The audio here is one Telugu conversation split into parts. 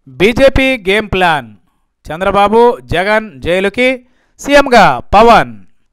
BJP game plan Chandrababu Jagan జైలుకి సీఎంగా పవన్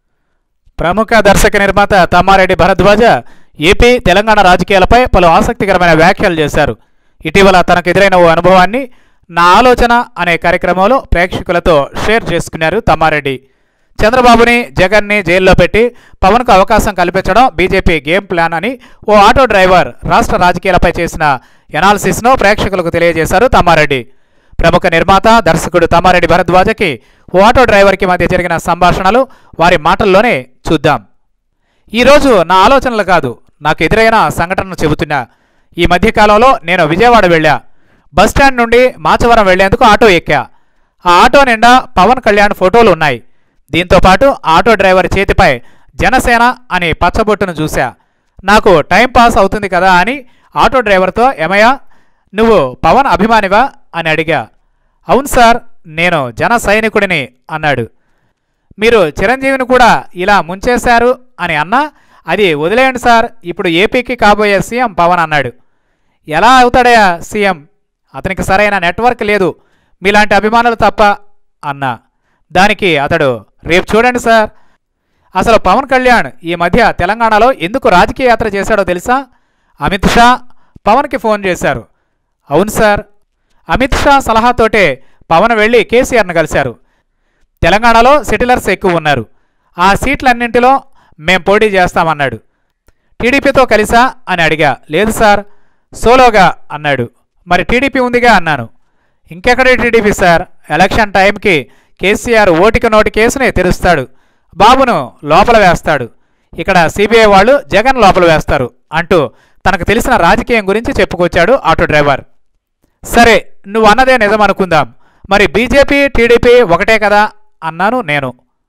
ప్రముఖ దర్శక నిర్మాత తమ్మారెడ్డి భరద్వాజ ఏపీ తెలంగాణ రాజకీయాలపై పలు ఆసక్తికరమైన వ్యాఖ్యలు చేశారు ఇటీవల తనకు ఎదురైన ఓ అనుభవాన్ని నా ఆలోచన అనే కార్యక్రమంలో ప్రేక్షకులతో షేర్ చేసుకున్నారు తమ్మారెడ్డి చంద్రబాబుని జగన్ని జైల్లో పెట్టి పవన్కు అవకాశం కల్పించడం బీజేపీ గేమ్ ప్లాన్ అని ఓ ఆటో డ్రైవర్ రాష్ట్ర రాజకీయాలపై చేసిన ఎనాలిసిస్ను ప్రేక్షకులకు తెలియజేశారు తమ్మారెడ్డి ప్రముఖ నిర్మాత దర్శకుడు తమ్మారెడ్డి భరద్వాజకి ఓ ఆటో డ్రైవర్కి మధ్య జరిగిన సంభాషణలు వారి మాటల్లోనే చూద్దాం ఈరోజు నా ఆలోచనలు కాదు నాకు ఎదురైన సంఘటనను చెబుతున్నా ఈ మధ్యకాలంలో నేను విజయవాడ వెళ్ళా బస్టాండ్ నుండి మాచవరం వెళ్లేందుకు ఆటో ఎక్కా ఆ ఆటో నిండా పవన్ కళ్యాణ్ ఫోటోలు ఉన్నాయి దీంతో పాటు ఆటో డ్రైవర్ చేతిపై జనసేన అనే పచ్చబొట్టును చూశా నాకు టైం పాస్ అవుతుంది కదా అని ఆటో డ్రైవర్తో ఏమయ్యా నువ్వు పవన్ అభిమానివా అని అడిగా అవును సార్ నేను జన సైనికుడిని అన్నాడు మీరు చిరంజీవిని కూడా ఇలా ముంచేశారు అని అన్నా అది వదిలేయండి సార్ ఇప్పుడు ఏపీకి కాబోయే సీఎం పవన్ అన్నాడు ఎలా అవుతాడయా సీఎం అతనికి సరైన నెట్వర్క్ లేదు మీలాంటి అభిమానులు తప్ప అన్నా దానికి అతడు రేపు చూడండి సార్ అసలు పవన్ కళ్యాణ్ ఈ మధ్య తెలంగాణలో ఎందుకు రాజకీయ యాత్ర చేశాడో తెలుసా అమిత్ షా పవన్కి ఫోన్ చేశారు అవును సార్ అమిత్ షా సలహాతోటే పవన్ వెళ్ళి కేసీఆర్ను కలిశారు తెలంగాణలో సిటిలర్స్ ఎక్కువ ఉన్నారు ఆ సీట్లన్నింటిలో మేం పోటీ చేస్తామన్నాడు టీడీపీతో కలిసా అని అడిగా లేదు సార్ సోలోగా అన్నాడు మరి టీడీపీ ఉందిగా అన్నాను ఇంకెక్కడే టీడీపీ సార్ ఎలక్షన్ టైంకి కేసీఆర్ ఓటికి నోటి కేసుని తెరుస్తాడు బాబును లోపల వేస్తాడు ఇక్కడ సిబిఐ వాళ్ళు జగన్ లోపల వేస్తారు అంటూ తనకు తెలిసిన రాజకీయం గురించి చెప్పుకొచ్చాడు ఆటో డ్రైవర్ సరే నువ్వు అన్నదే నిజం అనుకుందాం మరి బీజేపీ టీడీపీ ఒకటే కదా అన్నాను నేను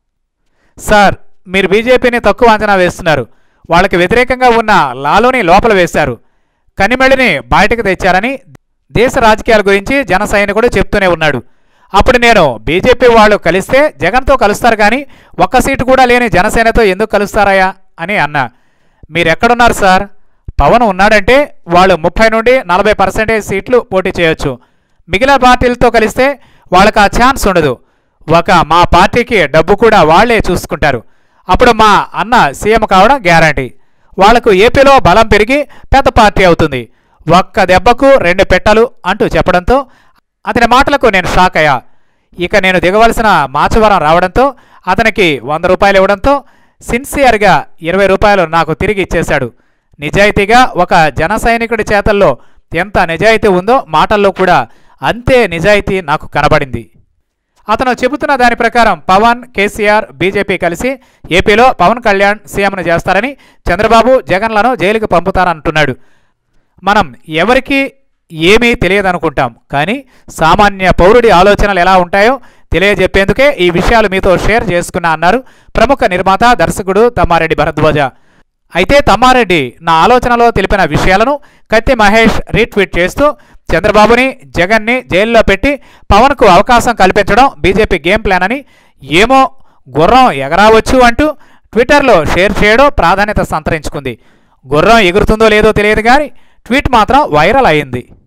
సార్ మీరు బీజేపీని తక్కువ అంచనా వేస్తున్నారు వాళ్ళకి వ్యతిరేకంగా ఉన్న లాలుని లోపల వేశారు కనిమెళ్ళిని బయటకు తెచ్చారని దేశ రాజకీయాల గురించి జన సైనికుడు చెప్తూనే ఉన్నాడు అప్పుడు నేను బీజేపీ వాళ్ళు కలిస్తే జగన్తో కలుస్తారు కానీ ఒక్క సీటు కూడా లేని జనసేనతో ఎందుకు కలుస్తారయ్యా అని అన్నా మీరెక్కడున్నారు సార్ పవన్ ఉన్నాడంటే వాళ్ళు ముప్పై నుండి నలభై పర్సెంటేజ్ సీట్లు పోటీ చేయొచ్చు మిగిలిన పార్టీలతో కలిస్తే వాళ్ళకి ఆ ఛాన్స్ ఉండదు ఒక మా పార్టీకి డబ్బు కూడా వాళ్లే చూసుకుంటారు అప్పుడు మా అన్న సీఎం కావడం గ్యారంటీ వాళ్లకు ఏపీలో బలం పెరిగి పెద్ద పార్టీ అవుతుంది ఒక్క దెబ్బకు రెండు పెట్టలు అంటూ చెప్పడంతో అతని మాటలకు నేను షాక్ అయ్యా ఇక నేను దిగవలసిన మాచవరం రావడంతో అతనికి వంద రూపాయలు ఇవ్వడంతో సిన్సియర్గా ఇరవై రూపాయలు నాకు తిరిగి ఇచ్చేశాడు నిజాయితీగా ఒక జన సైనికుడి చేతల్లో ఎంత నిజాయితీ ఉందో మాటల్లో కూడా అంతే నిజాయితీ నాకు కనబడింది అతను చెబుతున్న దాని ప్రకారం పవన్ కేసీఆర్ బీజేపీ కలిసి ఏపీలో పవన్ కళ్యాణ్ సీఎంను చేస్తారని చంద్రబాబు జగన్లను జైలుకు పంపుతారంటున్నాడు మనం ఎవరికి ఏమీ తెలియదనుకుంటాం కానీ సామాన్య పౌరుడి ఆలోచనలు ఎలా ఉంటాయో తెలియజెప్పేందుకే ఈ విషయాలు మీతో షేర్ చేసుకున్నా అన్నారు ప్రముఖ నిర్మాత దర్శకుడు తమ్మారెడ్డి భరద్వాజ అయితే తమ్మారెడ్డి నా ఆలోచనలో తెలిపిన విషయాలను కత్తి మహేష్ రీట్వీట్ చేస్తూ చంద్రబాబుని జగన్ని జైల్లో పెట్టి పవన్కు అవకాశం కల్పించడం బీజేపీ గేమ్ ప్లాన్ అని ఏమో గుర్రం ఎగరావచ్చు అంటూ ట్విట్టర్లో షేర్ చేయడం ప్రాధాన్యత సంతరించుకుంది గుర్రం ఎగురుతుందో లేదో తెలియదు కానీ ట్వీట్ మాత్రం వైరల్ అయింది